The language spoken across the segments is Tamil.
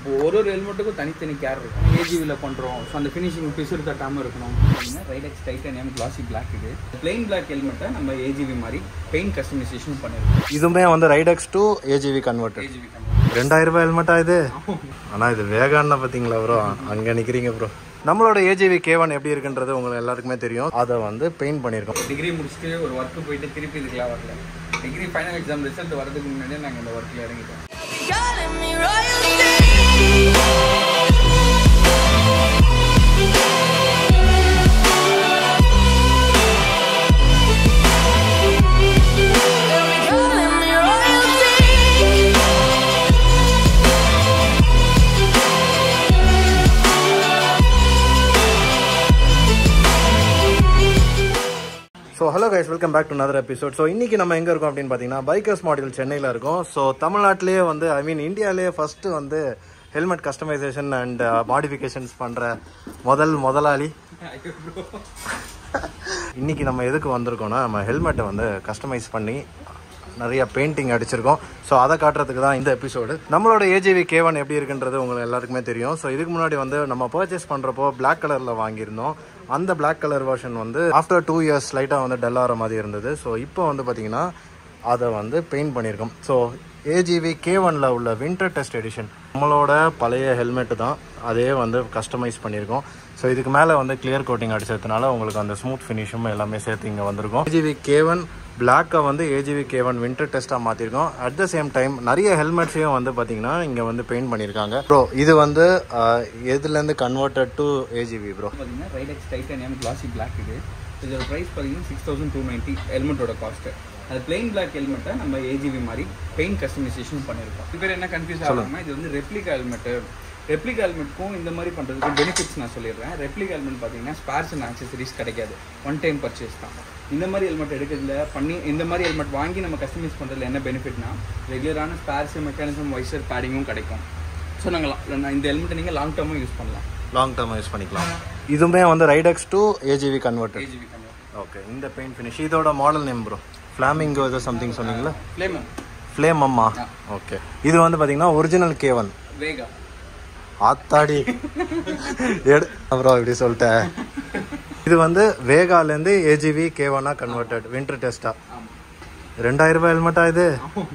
ஒரு ஒரு ஹெல்மெட்டுக்கும் தனித்தனி கேர் இருக்கும் ஏஜிவியில் பண்ணுறோம் ஸோ அந்த ஃபினிஷிங் பிசுறு தட்டாமல் இருக்கணும் ரைடெக்ஸ் டைட்டானியம் கிளாசி பிளாக் இது பிளெயின் பிளாக் ஹெல்மெட்டை நம்ம ஏஜிவி மாதிரி பெயிண்ட் கஸ்டமைசேஷன் பண்ணியிருக்கோம் இதுவுமே வந்து Ridex to AGV converted AGV ரெண்டாயிரம் ரூபாய் ஹெல்மெட்டா இது ஆனா இது வேகான்னா பாத்தீங்களா ப்ரோ அங்க நிக்கிறீங்க ப்ரோ நம்மளோட ஏஜிவி கேவன் எப்படி இருக்குன்றது உங்களுக்கு எல்லாருக்குமே தெரியும் அதை வந்து பெயிண்ட் பண்ணியிருக்கோம் டிகிரி முடிச்சுட்டு ஒரு ஒர்க்கு போயிட்டு திருப்பி இதுக்கெல்லாம் வரல டிகிரி ஃபைனல் எக்ஸாம் ரிசல்ட் வரதுக்கு முன்னாடியே நாங்கள் இந்த ஒர்க்கில் இறங்கிட்டோம் Calling me royalty. Calling me royalty. So hello guys welcome back to another episode so இன்னைக்கு நம்ம எங்கே இருக்கோம் அப்படின்னு பார்த்தீங்கன்னா பைக்கர்ஸ் மாடல் சென்னையில் இருக்கோம் ஸோ தமிழ்நாட்டிலேயே வந்து ஐ மீன் இந்தியாவிலேயே ஃபர்ஸ்ட் வந்து ஹெல்மெட் கஸ்டமைசேஷன் அண்ட் மாடிஃபிகேஷன்ஸ் பண்ணுற முதல் முதலாளி இன்னைக்கு நம்ம எதுக்கு வந்திருக்கோம்னா நம்ம ஹெல்மெட்டை வந்து கஸ்டமைஸ் பண்ணி நிறைய பெயிண்டிங் அடிச்சிருக்கோம் ஸோ அதை காட்டுறதுக்கு தான் இந்த எபிசோடு நம்மளோட ஏஜிவி கேவன் எப்படி இருக்குன்றது உங்களுக்கு எல்லாருக்குமே தெரியும் ஸோ இதுக்கு முன்னாடி வந்து நம்ம பர்ச்சேஸ் பண்ணுறப்போ Black கலரில் வாங்கியிருந்தோம் அந்த Black கலர் வெர்ஷன் வந்து ஆஃப்டர் டூ இயர்ஸ் லைட்டாக வந்து டல் ஆகிற மாதிரி இருந்தது ஸோ இப்போ வந்து பார்த்தீங்கன்னா அதை வந்து பெயிண்ட் பண்ணியிருக்கோம் ஸோ ஏஜிவி கே ஒனில் உள்ள வின்டர் டெஸ்ட் எடிஷன் நம்மளோட பழைய ஹெல்மெட்டு தான் அதே வந்து கஸ்டமைஸ் பண்ணியிருக்கோம் ஸோ இதுக்கு மேலே வந்து கிளியர் கோட்டிங் அடிச்சதுனால உங்களுக்கு அந்த ஸ்மூத் ஃபினிஷும் எல்லாமே சேர்த்து இங்கே வந்திருக்கும் ஏஜிவி கே ஒன் பிளாக்கை வந்து ஏஜிவி கே ஒன் வின்டர் டெஸ்ட்டாக மாற்றிருக்கோம் அட் த சேம் டைம் நிறைய ஹெல்மெட்ஸையும் வந்து பார்த்தீங்கன்னா இங்கே வந்து பெயிண்ட் பண்ணியிருக்காங்க ப்ரோ இது வந்து ஆஹ், எதுலேருந்து கன்வெர்ட்டட் டு ஏஜிவி ப்ரோ பார்த்தீங்கன்னா ரைடெக்ஸ் டைட்டானியம் கிளாசி பிளாக் இது இதோட ப்ரைஸ் பார்த்தீங்கன்னா சிக்ஸ் தௌசண்ட் டூ நைன்ட்டி ஹெல்மெட்டோட காஸ்ட்டு அது பிளெயின் பிளாக் ஹெல்மெட்டை நம்ம ஏஜிவி மாதிரி பெயிண்ட் கஸ்டமைசேஷன் பண்ணியிருக்கோம் இது பேர் என்ன கன்ஃபியூஸ் ஆகாமல் இது வந்து ரெப்ளிகா ஹெல்மெட்டு ரெப்ளிகா ஹெல்மெட்க்கும் இந்த மாதிரி பண்ணுறதுக்கு பெனிஃபிட்ஸ் நான் சொல்லிடுறேன் ரெப்ளிகா ஹெல்மெட் பார்த்தீங்கன்னா ஸ்பேர்ஸ் அண்ட் ஆக்சசரிஸ் கிடைக்காது ஒன் டைம் பர்ச்சேஸ் தான் இந்த மாதிரி ஹெல்மெட் எடுக்கிறதுல பண்ணி இந்த மாதிரி ஹெல்மெட் வாங்கி நம்ம கஸ்டமைஸ் பண்ணுறதுல என்ன பெனிஃபிட்னா ரெகுலரான ஸ்பேர்ஸ் மெக்கானிசம் வைசர் பேடிங்கும் கிடைக்கும் ஸோ நாங்கள் இந்த ஹெல்மெட்டை நீங்கள் லாங் டேர்மும் யூஸ் பண்ணலாம் லாங் டேர்ம் யூஸ் பண்ணிக்கலாம் இதுவுமே வந்து Ridex to AGV converted AGV convert okay இந்த பெயிண்ட் ஃபினிஷ் இதோட மாடல் நேம் ப்ரோ ஃப்ளாமிங்கோ ஏதோ சம்திங் சொன்னீங்களா ஃப்ளேமம் ஃப்ளேம் அம்மா ஓகே இது வந்து பார்த்தீங்கன்னா ஒரிஜினல் கேவன் வேகா ஆத்தாடி எடு அப்புறம் இப்படி சொல்லிட்டேன் இது வந்து வேகாலேருந்து ஏஜிவி கேவனா கன்வெர்ட்டட் வின்டர் டெஸ்டா ரெண்டாயிரம் ரூபாய் ஹெல்மெட்டா இது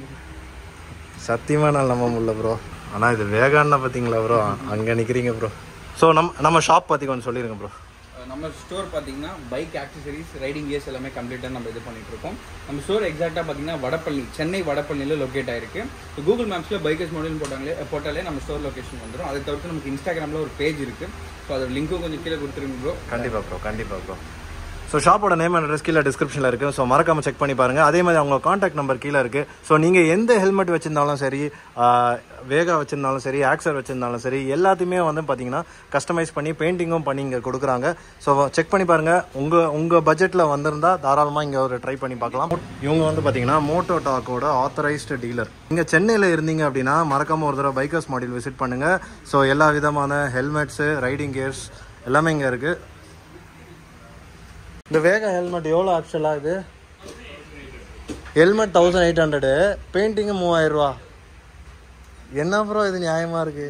சத்தியமா நான் நம்ப முடியல ப்ரோ ஆனால் இது வேகான்னா பார்த்தீங்களா ப்ரோ அங்கே நிற்கிறீங்க ப்ரோ ஸோ நம்ம நம்ம ஷாப் பற்றி கொஞ்சம் சொல்லிடுங்க ப்ரோ அஹ் நம்ம ஸ்டோர் பார்த்தீங்கன்னா பைக் ஆக்சசரிஸ் ரைடிங் கியர்ஸ் எல்லாமே கம்ப்ளீட்டாக நம்ம இது பண்ணிட்டு இருக்கோம் நம்ம ஸ்டோர் எக்ஸாக்டாக பார்த்தீங்கன்னா வடப்பள்ளி சென்னை வடப்பள்ளியில் லொக்கேட் ஆயிருக்கு இப்போ கூகுள் மேப்ஸில் பைக்கர்ஸ் மாடல் போட்டாங்களே போட்டாலே நம்ம ஸ்டோர் லொகேஷன் வந்துடும் அதை தவிர்த்து நமக்கு இன்ஸ்டாகிராமில் ஒரு பேஜ் இருக்கு ஸோ அதோட லிங்க்கும் கொஞ்சம் கீழே கொடுத்துருங்க ப்ரோ கண்டிப்பாக ப்ரோ கண்டிப்பாக ப்ரோ ஸோ ஷாப்போட நேம் அண்ட் அட்ரஸ் கீழே டிஸ்கிரிப்ஷனில் இருக்குது ஸோ மறக்காம செக் பண்ணி பாருங்கள் அதே மாதிரி அவங்க காண்டாக்ட் நம்பர் கீழே இருக்குது ஸோ நீங்கள் எந்த ஹெல்மெட் வச்சிருந்தாலும் சரி ஆஹ், வேகா வச்சிருந்தாலும் சரி ஆக்சர் வச்சிருந்தாலும் சரி எல்லாத்தையுமே வந்து பார்த்தீங்கன்னா கஸ்டமைஸ் பண்ணி பெயிண்டிங்கும் பண்ணி இங்கே கொடுக்குறாங்க ஸோ செக் பண்ணி பாருங்கள் உங்கள் உங்கள் பட்ஜெட்டில் வந்திருந்தா தாராளமாக இங்கே ஒரு ட்ரை பண்ணி பார்க்கலாம் இவங்க வந்து பார்த்தீங்கன்னா மோட்டோ டாக்கோட ஆத்தரைஸ்டு டீலர் இங்கே சென்னையில் இருந்தீங்க அப்படின்னா மறக்காம ஒரு தடவை பைக்கர்ஸ் மாடல் விசிட் பண்ணுங்கள் ஸோ எல்லா விதமான ஹெல்மெட்ஸு ரைடிங் கியர்ஸ் எல்லாமே இங்கே இருக்குது இந்த வேகா ஹெல்மெட் எவ்வளோ ஆக்சுவலாக இது helmet thousand eight hundred painting மூவாயிரம் ரூபா என்ன ப்ரோ இது நியாயமாக இருக்கு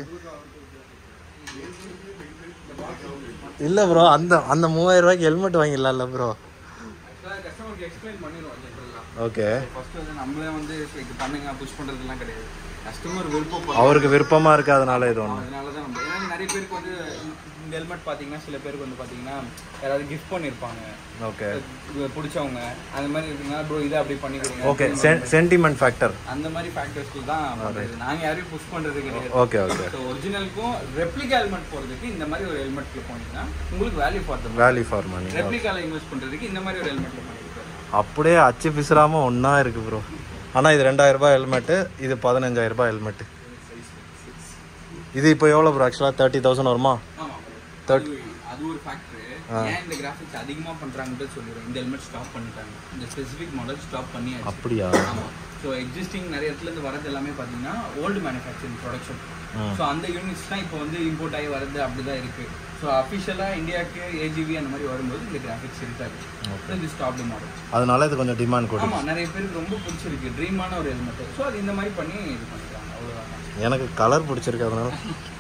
இல்லை ப்ரோ அந்த அந்த மூவாயிரம் ரூபாய்க்கு ஹெல்மெட் வாங்கிடலாம்ல ப்ரோ கஸ்டமருக்கு எக்ஸ்பிளைன் பண்ணிடுவோம் ஜென்ரலாக ஓகே ஃபர்ஸ்ட் வந்து நம்மளே வந்து இது பண்ணுங்க புஷ் பண்ணுறதுலாம் கிடையாது கஸ்டமர் விருப்பம் அவருக்கு விருப்பமாக இருக்குது அதனால இது ஒன்று அதனால தான் நம்ம ஏன்னா நிறைய பேருக்கு வந்து இந்த ஹெல்மெட் பார்த்தீங்கன்னா சில பேருக்கு வந்து பார்த்தீங்கன்னா யாராவது கிஃப்ட் பண்ணியிருப்பாங்க ஓகே இது பிடிச்சவங்க அந்த மாதிரி இருக்குன்னா ப்ரோ இதை அப்படி பண்ணி கொடுங்க ஓகே சென்டிமெண்ட் ஃபேக்டர் அந்த மாதிரி ஃபேக்டர்ஸ்க்கு தான் பண்றது. நாங்க யாரையும் புஷ் பண்றது கிடையாது ஓகே ஓகே ஸோ ஒரிஜினலுக்கும் ரெப்ளிகா ஹெல்மெட் போறதுக்கு இந்த மாதிரி ஒரு ஹெல்மெட்ல போனீங்கன்னா உங்களுக்கு value for the value for money ரெப்ளிகால இன்வெஸ்ட் பண்றதுக்கு இந்த மாதிரி ஒரு ஹெல்மெட்ல பண்ணிருக்காரு அப்படியே அச்சு பிசுறாமல் ஒன்றா இருக்குது ப்ரோ ஆனால் இது ரெண்டாயிரம் ரூபாய் ஹெல்மெட்டு இது பதினஞ்சாயிரம் ரூபாய் ஹெல்மெட்டு இது இப்போ எவ்வளோ ப்ரோ ஆக்சுவலாக தேர்ட்டி தௌசண்ட் வருமா ஆமா Thirty- அது- அது ஒரு ஃபேக்டர் ஏன் இந்த கிராஃபிக்ஸ் அதிகமா பண்றாங்கன்றது சொல்லிடுறேன் இந்த ஹெல்மெட் ஸ்டாப் பண்ணிட்டாங்க இந்த ஸ்பெசிஃபிக் மாடல் ஸ்டாப் பண்ணியாச்சு அப்படியா ஆமா ஸோ எக்ஸிஸ்டிங் நிறைய இடத்துல இருந்து வரது எல்லாமே பார்த்தீங்கன்னா ஓல்டு மேனுஃபேக்சரிங் ப்ரொடக்ஷன் ஸோ அந்த யூனிட்ஸ் தான் இப்போ வந்து இம்போர்ட் ஆகி வரது அப்படிதான் இருக்கு ஸோ அஃபிஷியலாக இந்தியாவுக்கு ஏஜிவி அந்த மாதிரி வரும்போது இந்த கிராஃபிக்ஸ் இருக்காது ஸோ இது ஸ்டாப் மாடல் அதனால இது கொஞ்சம் டிமாண்ட் கூட ஆமா நிறைய பேருக்கு ரொம்ப பிடிச்சிருக்கு ட்ரீமான ஒரு ஹெல்மெட் ஸோ அது இந்த மாதிரி பண்ணி இது பண்ணிக்கிறாங்க அவ்வளோதான் எனக்கு கலர் பிடிச்சிருக்கு அதனால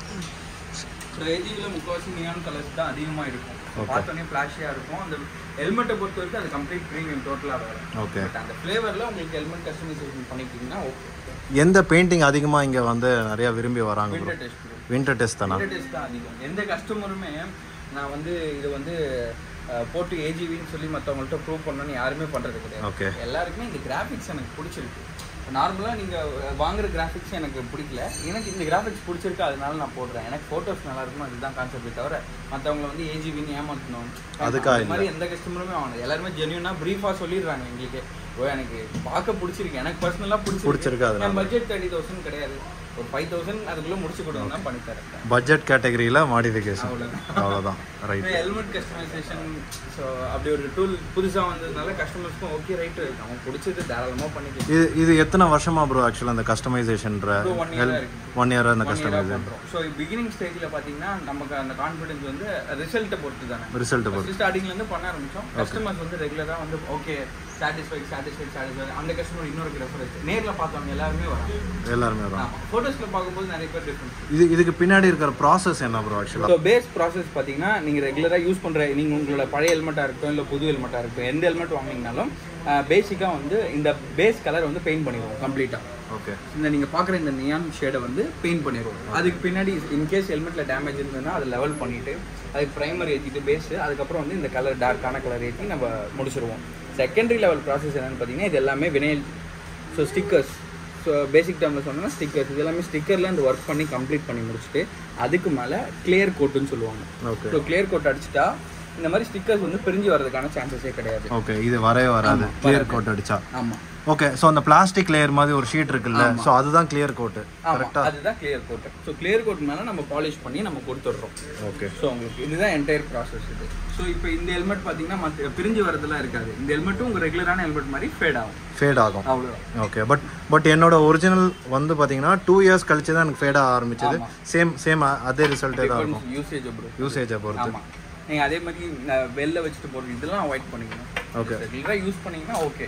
ஸோ ஏஜிவில் முக்கால்வாசி நியான் கலர்ஸ் தான் அதிகமாக இருக்கும் பார்த்தோன்னே ஃப்ளாஷியாக இருக்கும் அந்த ஹெல்மெட்டை பொறுத்த வரைக்கும் அது கம்ப்ளீட் ப்ரீமியம் டோட்டலாக வரும் ஓகே பட் அந்த ஃப்ளேவரில் உங்களுக்கு ஹெல்மெட் கஸ்டமைசேஷன் பண்ணிக்கிட்டீங்கன்னா ஓகே எந்த பெயிண்டிங் அதிகமாக இங்கே வந்து நிறைய விரும்பி வராங்க bro winter test winter test தானா விண்டர் டெஸ்ட் தான் அதிகம் எந்த கஸ்டமருமே நான் வந்து இது வந்து அஹ், போட்டு ஏஜிவின்னு சொல்லி மற்றவங்கள்ட்ட ப்ரூவ் பண்ணணும்னு யாருமே பண்ணுறது கிடையாது ஓகே எல்லாருக்குமே இந்த கிராஃபிக்ஸ் எனக்கு பிடிச்சிருக்கு நார்மலாக நீங்கள் வாங்குற கிராஃபிக்ஸ் எனக்கு பிடிக்கல எனக்கு இந்த கிராஃபிக்ஸ் பிடிச்சிருக்கு அதனால நான் போடுறேன் எனக்கு ஃபோட்டோஸ் நல்லா இருக்கும் அதுதான் கான்செப்ட் தவிர மற்றவங்கள வந்து ஏஜிவின்னு ஏமாற்றணும் அதுக்கா அந்த மாதிரி எந்த கஸ்டமருமே வாங்க எல்லாருமே ஜென்யூனாக ப்ரீஃபாக சொல்லிடுறாங்க எங்களுக்கு ஓ எனக்கு பார்க்க பிடிச்சிருக்கு எனக்கு பர்சனலாக பிடிச்சிருக்கு பிடிச்சிருக்கு அதனால. என் பட்ஜெட் தேர்ட்டி தௌசண்ட் கிடையாது ஒரு ஃபைவ் தௌசண்ட் அதுக்குள்ளே முடிச்சு கொடுங்க தான் பண்ணி தரேன் பட்ஜெட் கேட்டகரியில் மாடிஃபிகேஷன் அவ்வளோதான் அவ்வளோதான் ரைட் ஹெல்மெட் கஸ்டமைசேஷன் ஸோ அப்படி ஒரு டூல் புதுசாக வந்ததுனால கஸ்டமர்ஸ்க்கும் ஓகே ரைட்டு அவங்க பிடிச்சது தாராளமாக பண்ணிக்கலாம் இது இது எத்தனை வருஷமா ப்ரோ ஆக்சுவலாக அந்த கஸ்டமைசேஷன்ற இப்போ one year ஆ இருக்கு. ஒன் இயர் அந்த ஒன் இயராக கஸ்டமைசேஷன் பண்ணுறோம் ஸோ பிகினிங் ஸ்டேஜில் பார்த்தீங்கன்னா நமக்கு அந்த கான்ஃபிடன்ஸ் வந்து ரிசல்ட்டை பொறுத்து தானே ரிசல்ட் ஃபஸ்ட்டு ஸ்டார்டிங்லேருந்து பண்ண ஆரம்பிச்சோம் கஸ்டமர்ஸ் வந்து ரெகுலராக வந்து ஓகே சாட்டிஸ்ஃபைட் சாட்டிஸ்ஃபைட் சாட்டிஸ்ஃபைட் அந்த கஸ்டமர் இன்னொரு ரெஃபரன்ஸ் நேரில் பார்த்தவங்க எல்லாருமே வராங்க எல்லாருமே வரும் ஆமாம் ஃபோட்டோஸில் பார்க்கும்போது நிறைய பேர் டிஃப்ரென்ஸ் இது இதுக்கு பின்னாடி இருக்கிற ப்ராசஸ் என்ன ப்ரோ ஆக்சுவலாக ஸோ பேஸ் ப்ராசஸ் பார்த்தீங்கன்னா நீங்கள் ரெகுலராக யூஸ் பண்ணுற நீங்கள் உங்களோட பழைய ஹெல்மெட்டாக இருக்கட்டும் இல்லை புது ஹெல்மெட்டாக இருக்கட்டும் எந்த ஹெல்மெட் வாங்கினீங்கனாலும் பேசிக்காக வந்து இந்த பேஸ் கலர் வந்து பெயிண்ட் பண்ணிடுவோம் கம்ப்ளீட்டாக ஓகே இந்த நீங்கள் பார்க்குற இந்த நியான் ஷேடை வந்து பெயிண்ட் பண்ணிடுவோம் அதுக்கு பின்னாடி இன்கேஸ் ஹெல்மெட்டில் டேமேஜ் இருந்ததுன்னா அதை லெவல் பண்ணிவிட்டு அதுக்கு ப்ரைமர் ஏற்றிட்டு பேஸு அதுக்கப்புறம் வந்து இந்த கலர் டார்க்கான கலர் ஏற்றி நம்ம முடிச்சிருவோம் செகண்டரி லெவல் ப்ராசஸ் என்னன்னு பார்த்தீங்கன்னா இது எல்லாமே vinyl so stickers so basic டேர்மில் சொன்னோம்னா ஸ்டிக்கர்ஸ் இது எல்லாமே ஸ்டிக்கரில் அந்த ஒர்க் பண்ணி கம்ப்ளீட் பண்ணி முடிச்சுட்டு அதுக்கு மேலே கிளியர் கோட்டுன்னு சொல்லுவாங்க ஓகே ஸோ கிளியர் கோட் அடிச்சிட்டா இந்த மாதிரி ஸ்டிக்கர்ஸ் வந்து பிரிஞ்சு வர்றதுக்கான சான்சஸே கிடையாது ஓகே இது வரவே வராது கிளியர் கோட் அடிச்சா ஆமாம் ஓகே ஸோ அந்த பிளாஸ்டிக் லேயர் மாதிரி ஒரு ஷீட் இருக்குல்ல ஸோ அதுதான் கிளியர் கோட்டு ஆமாம் அதுதான் clear coat so clear coat மேலே நம்ம பாலிஷ் பண்ணி நம்ம கொடுத்துட்றோம் ஓகே ஸோ உங்களுக்கு இதுதான் என்டையர் ப்ராசஸ் இது ஸோ இப்போ இந்த ஹெல்மெட் பார்த்தீங்கன்னா மற்ற பிரிஞ்சு வரதெல்லாம் இருக்காது இந்த ஹெல்மெட்டும் உங்கள் ரெகுலரான ஹெல்மெட் மாதிரி ஃபேட் ஆகும் ஃபேட் ஆகும் அவ்வளோதான் ஓகே பட் பட் என்னோட ஒரிஜினல் வந்து பார்த்தீங்கன்னா டூ இயர்ஸ் கழிச்சு தான் எனக்கு ஃபேட் ஆக ஆரம்பிச்சது சேம் சேம் அதே ரிசல்ட்டே தான் இருக்கும் யூசேஜ் ப்ரோ யூசேஜை பொறுத்து ஆமாம் நீங்கள் அதே மாதிரி நான் வெளில வச்சுட்டு போகிறது இதெல்லாம் அவாய்ட் பண்ணிக்கணும் Okay. ரெகுலராக யூஸ் பண்ணீங்கன்னா ஓகே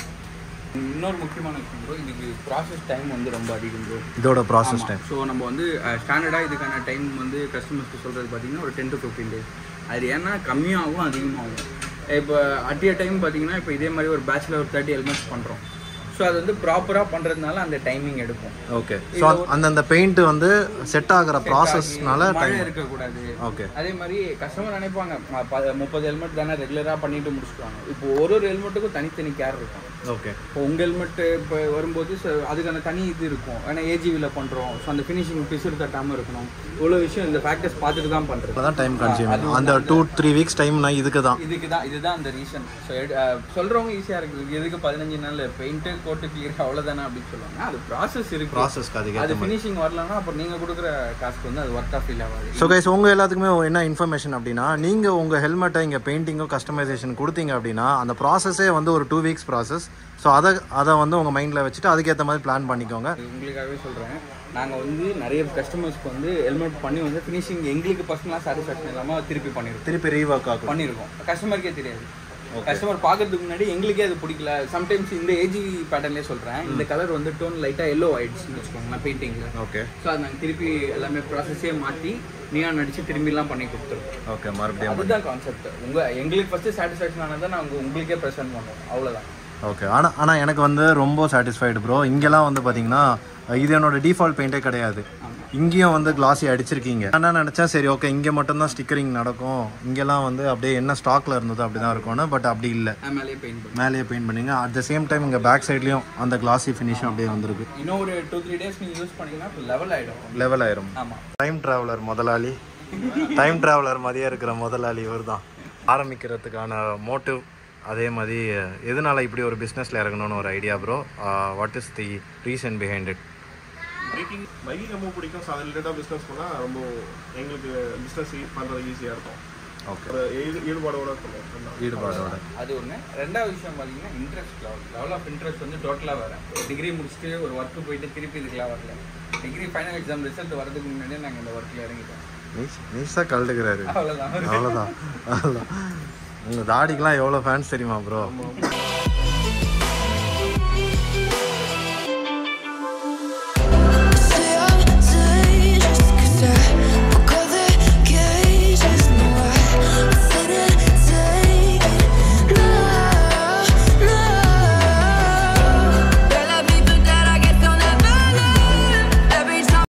இன்னொரு முக்கியமான விஷயம் ப்ரோ இதுக்கு ப்ராசஸ் டைம் வந்து ரொம்ப அதிகம் ப்ரோ இதோட ப்ராசஸ் டைம் ஸோ நம்ம வந்து ஸ்டாண்டர்டாக இதுக்கான டைம் வந்து கஸ்டமர்ஸ்க்கு சொல்கிறது பார்த்தீங்கன்னா ஒரு டென் டு ஃபிஃப்டீன் டேஸ் அது ஏன்னா கம்மியாகவும் அதிகமாகும் இப்போ அட் a டைம் பார்த்தீங்கன்னா இப்போ இதே மாதிரி ஒரு பேட்சில் ஒரு தேர்ட்டி ஹெல்மெட்ஸ் பண்ணுறோம் ஸோ அது வந்து ப்ராப்பராக பண்ணுறதுனால அந்த டைமிங் எடுக்கும் ஓகே ஸோ அந்தந்த பெயிண்ட் வந்து செட் ஆகிற ப்ராசஸ்னால மழை டைம் இருக்கக்கூடாது ஓகே அதே மாதிரி கஸ்டமர் நினைப்பாங்க ம- ப- முப்பது ஹெல்மெட் தானே ரெகுலராக பண்ணிட்டு முடிச்சுடுவாங்க இப்போ ஒரு ஒரு ஹெல்மெட்டுக்கும் தனித்தனி கேர் இருக்கும் ஓகே இப்போ உங்கள் ஹெல்மெட் இப்போ வரும்போது so அதுக்கான தனி இது இருக்கும் ஏன்னா ஏஜிவியில் பண்ணுறோம் ஸோ அந்த ஃபினிஷிங் பிசுறு தட்டாமல் இருக்கணும் இவ்வளோ விஷயம் இந்த ஃபேக்டர்ஸ் பார்த்துட்டு தான் பண்ணுறது அதான் டைம் கன்சியூம் அந்த டூ த்ரீ வீக்ஸ் டைம்னா இதுக்கு தான் இதுக்கு தான் இதுதான் அந்த ரீசன் ஸோ சொல்கிறவங்க ஈஸியாக இருக்குது எதுக்கு பதினஞ்சு நாள் பெயிண்ட்டு கோட்டு கிளியர் அவ்வளோதானே அப்படின்னு சொல்லுவாங்க அது ப்ராசஸ் இருக்கு ப்ராசஸ்க்கு அதுக்கு அது ஃபினிஷிங் வரலன்னா அப்புறம் நீங்கள் கொடுக்குற காசுக்கு வந்து அது ஒர்க் ஃபீல் ஆகாது ஸோ கைஸ் உங்கள் எல்லாத்துக்குமே என்ன இன்ஃபர்மேஷன் அப்படின்னா நீங்கள் உங்கள் ஹெல்மெட்டை இங்கே பெயிண்டிங்கோ கஸ்டமைசேஷன் கொடுத்தீங்க அப்படின்னா அந்த ப்ராசஸே வந்து ஒரு டூ வீக்ஸ் ப்ராசஸ் ஸோ அதை அதை வந்து உங்கள் மைண்டில் வச்சுட்டு அதுக்கேற்ற மாதிரி பிளான் பண்ணிக்கோங்க உங்களுக்காகவே சொல்கிறேன் நாங்கள் வந்து நிறைய கஸ்டமர்ஸ்க்கு வந்து ஹெல்மெட் பண்ணி வந்து ஃபினிஷிங் எங்களுக்கு பர்சனலாக சாட்டிஸ்ஃபேக்ஷன் இல்லாமல் திருப்பி பண்ணியிருக்கோம் திருப்பி ரீஒர்க் ஆகும் பண்ணியிருக்கோம் கஸ்டமருக்கே தெரியாது கஸ்டமர் பார்க்கறதுக்கு முன்னாடி எங்களுக்கே அது பிடிக்கல சம்டைம்ஸ் இந்த ஏஜி பேட்டர்ன்லேயே சொல்கிறேன் இந்த கலர் வந்து டோன் லைட்டாக எல்லோ ஆயிடுச்சுன்னு வச்சுக்கோங்களேன் பெயிண்டிங்கில் ஓகே ஸோ அது நாங்கள் திருப்பி எல்லாமே ப்ராசஸே மாற்றி நியான் அடித்து திரும்பிலாம் பண்ணி கொடுத்துருக்கோம் ஓகே மறுபடியும் அதுதான் கான்செப்ட் உங்கள் எங்களுக்கு ஃபஸ்ட்டு சாட்டிஸ்ஃபேக்ஷன் ஆனதை நாங்கள் உங்களுக்கே ப்ரெசென்ட் பண்ணுவோம் அவ்வளோதான் ஓகே ஆனால் ஆனால் எனக்கு வந்து ரொம்ப சாட்டிஸ்ஃபைடு ப்ரோ இங்கெல்லாம் வந்து பார்த்தீங்கன்னா இது என்னோட டிஃபால்ட் பெயிண்டே கிடையாது இங்கேயும் வந்து கிளாஸி அடிச்சிருக்கீங்க நான் என்ன நினச்சேன் சரி ஓகே இங்கே மட்டும்தான் ஸ்டிக்கரிங் நடக்கும் இங்கெல்லாம் வந்து அப்படியே என்ன ஸ்டாக்ல இருந்ததோ அப்படி தான் இருக்கும்னு பட் அப்படி இல்லை நான் மேலேயே பெயிண்ட் பண்ணுவோம் மேலேயே பெயிண்ட் பண்ணீங்க அட் த சேம் டைம் இங்கே பேக் சைட்லேயும் அந்த கிளாஸி ஃபினிஷும் அப்படியே வந்திருக்கு இன்னும் ஒரு டூ த்ரீ டேஸ் நீங்கள் யூஸ் பண்ணீங்கன்னா லெவல் ஆகிடும் லெவல் ஆயிரும் ஆமாம் டைம் ட்ராவலர் முதலாளி டைம் ட்ராவலர் மாதிரியே இருக்கிற முதலாளி இவர் தான் ஆரம்பிக்கிறதுக்கான மோட்டிவ் அதே மாதிரி எதனால இப்படி ஒரு பிஸ்னஸில் இறங்கணும்னு ஒரு idea bro what is the reason behind it biking biking ரொம்ப பிடிக்கும் ஸோ அது ரிலேட்டாக பிஸ்னஸ் பண்ணால் ரொம்ப எங்களுக்கு பிஸ்னஸ் பண்ணுறது ஈஸியாக இருக்கும் ஓகே ஒரு ஈடு ஈடுபாடோட பண்ணுவோம் ஈடுபாடோட அது ஒன்று ரெண்டாவது விஷயம் பார்த்தீங்கன்னா interest level level of interest வந்து டோட்டலாக வரேன் டிகிரி முடிச்சுட்டு ஒரு ஒர்க்கு போயிட்டு திருப்பி இதுக்கெலாம் வரல டிகிரி ஃபைனல் எக்ஸாம் ரிசல்ட் வரதுக்கு முன்னாடியே நாங்கள் இந்த ஒர்க்கில் இறங்கிட்டோம் நீஸ் நீஸாக கழுதுக்கிறாரு அவ்வளோதான் அவ்வளோதான் அவ்வளோதான் உங்கள் தாடிக்கெலாம் எவ்வளோ ஃபேன்ஸ் தெரியுமா ப்ரோ